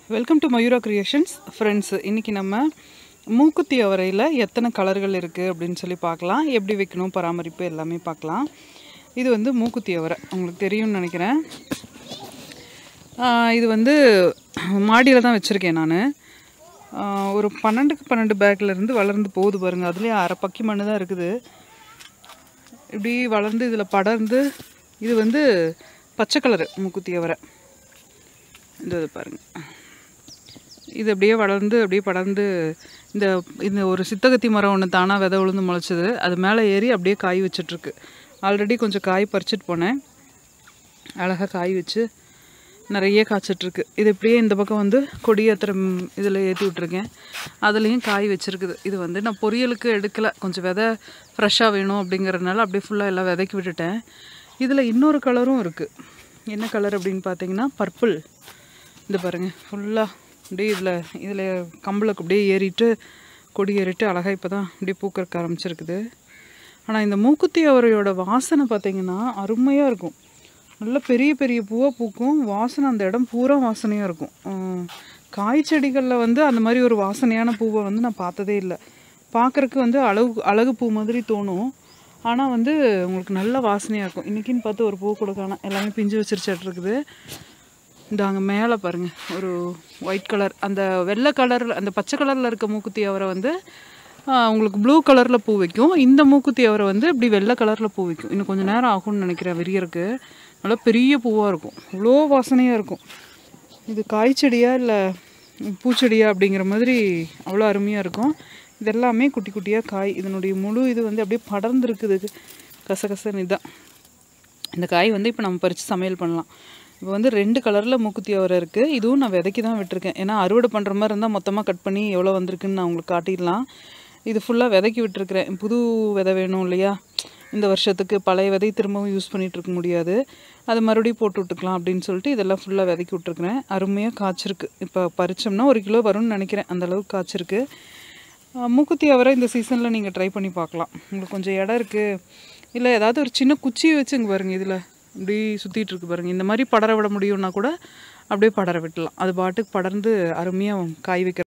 welcome to Mayura creations friends இன்றைக்கி நம்ம மூக்குத்தி அவரையில் எத்தனை கலர்கள் இருக்குது அப்படின்னு சொல்லி பார்க்கலாம் எப்படி வைக்கணும் பராமரிப்பு எல்லாமே பார்க்கலாம் இது வந்து மூக்குத்தி அவரை உங்களுக்கு தெரியும்னு நினைக்கிறேன் ஆஹ் இது வந்து மாடியில் தான் வச்சுருக்கேன் நான் ஒரு பன்னெண்டுக்கு பன்னெண்டு பேக்கில் இருந்து வளர்ந்து போகுது பாருங்கள் அதுலேயே அரை பக்கி மண்ணு தான் இருக்குது இப்படி வளர்ந்து இதில் படர்ந்து இது வந்து பச்சை கலரு மூக்குத்தி அவரை இந்த இது பாருங்க இது அப்படியே வளர்ந்து அப்படியே படர்ந்து இந்த இந்த ஒரு சித்தகத்தி மரம் ஒன்று தானாக விதை விழுந்து முளைச்சது அது மேலே ஏறி அப்படியே காய் வச்சிட்ருக்கு ஆல்ரெடி கொஞ்சம் காய் பறிச்சிட்டு போனேன் அழகாக காய் வச்சு நிறைய காய்ச்சிட்ருக்கு இது இப்படியே இந்த பக்கம் வந்து கொடி ஏற்றுற இதில் ஏற்றி விட்ருக்கேன் அதுலேயும் காய் வச்சுருக்குது இது வந்து நான் பொரியலுக்கு எடுக்கலை கொஞ்சம் விதை ஃப்ரெஷ்ஷாக வேணும் அப்படிங்கிறதுனால அப்படியே ஃபுல்லாக எல்லாம் விதைக்கி விட்டுட்டேன் இதில் இன்னொரு கலரும் இருக்குது என்ன கலர் அப்படின்னு பார்த்தீங்கன்னா பர்பிள் இந்த பாருங்கள் ஃபுல்லாக அப்படியே இதில் இதில் கம்பளுக்கு அப்படியே ஏறிட்டு கொடி ஏறிட்டு அழகாக இப்போ தான் அப்படியே பூக்கறக்க ஆரம்பிச்சிருக்குது ஆனால் இந்த மூக்குத்தி அவரையோட வாசனை பார்த்தீங்கன்னா அருமையாக இருக்கும் நல்ல பெரிய பெரிய பூவாக பூக்கும் வாசனை அந்த இடம் பூரா வாசனையாக இருக்கும் உம், காய் செடிகளில் வந்து அந்த மாதிரி ஒரு வாசனையான பூவை வந்து நான் பார்த்ததே இல்லை பார்க்குறக்கு வந்து அழகு அழகு பூ மாதிரி தோணும் ஆனால் வந்து உங்களுக்கு நல்ல வாசனையாக இருக்கும் இன்றைக்கின்னு பார்த்து ஒரு பூ கூட காணோம் எல்லாமே பிஞ்சு வச்சிருச்சாட்டு இருக்குது இந்த அங்கே மேலே பாருங்கள் ஒரு ஒயிட் கலர் அந்த வெள்ளை கலரில் அந்த பச்சை கலரில் இருக்க மூக்குத்தி அவரை வந்து ஆ, உங்களுக்கு ப்ளூ கலரில் பூ வைக்கும் இந்த மூக்குத்தி அவரை வந்து இப்படி வெள்ளை கலரில் பூ வைக்கும் இன்னும் கொஞ்சம் நேரம் ஆகும்னு நினைக்கிறேன் விரியருக்கு நல்லா பெரிய பூவாக இருக்கும் இவ்வளோ வாசனையாக இருக்கும் இது காய் செடியா இல்லை பூச்செடியா அப்படிங்கிற மாதிரி அவ்வளோ அருமையாக இருக்கும் இது எல்லாமே குட்டி குட்டியாக காய் இதனுடைய முழு இது வந்து அப்படியே படர்ந்துருக்குது கசகசன்னு இதுதான் இந்த காய் வந்து இப்போ நம்ம பறித்து சமையல் பண்ணலாம் இப்போ வந்து ரெண்டு கலரில் மூக்குத்தி அவரை இருக்குது இதுவும் நான் விதைக்கி தான் விட்டுருக்கேன் ஏன்னா அறுவடை பண்ணுற மாதிரி இருந்தால் மொத்தமாக கட் பண்ணி எவ்வளோ வந்திருக்குன்னு நான் உங்களுக்கு காட்டிடலாம் இது ஃபுல்லாக விதைக்கி விட்டுருக்குறேன் புது விதை வேணும் இல்லையா இந்த வருஷத்துக்கு பழைய விதை திரும்பவும் யூஸ் பண்ணிகிட்டு இருக்க முடியாது அது மறுபடியும் போட்டு விட்டுக்கலாம் அப்படின்னு சொல்லிட்டு இதெல்லாம் ஃபுல்லாக விதைக்கி விட்டுருக்குறேன் அருமையாக காய்ச்சிருக்கு இப்போ பறிச்சோம்னா ஒரு கிலோ வரும்னு நினைக்கிறேன் அந்த அளவுக்கு காய்ச்சிருக்கு ஆஹ் மூக்குத்தி அவரை இந்த சீசனில் நீங்கள் ட்ரை பண்ணி பார்க்கலாம் உங்களுக்கு கொஞ்சம் இடம் இருக்குது இல்லை ஏதாவது ஒரு சின்ன குச்சியை வச்சு இங்கே பாருங்க இதில் இப்படி சுற்றிட்டு இருக்கு பாருங்க இந்த மாதிரி படர விட முடியும்னா கூட அப்படியே படர விட்டுலாம் அது பாட்டுக்கு படர்ந்து அருமையாக காய் வைக்கிற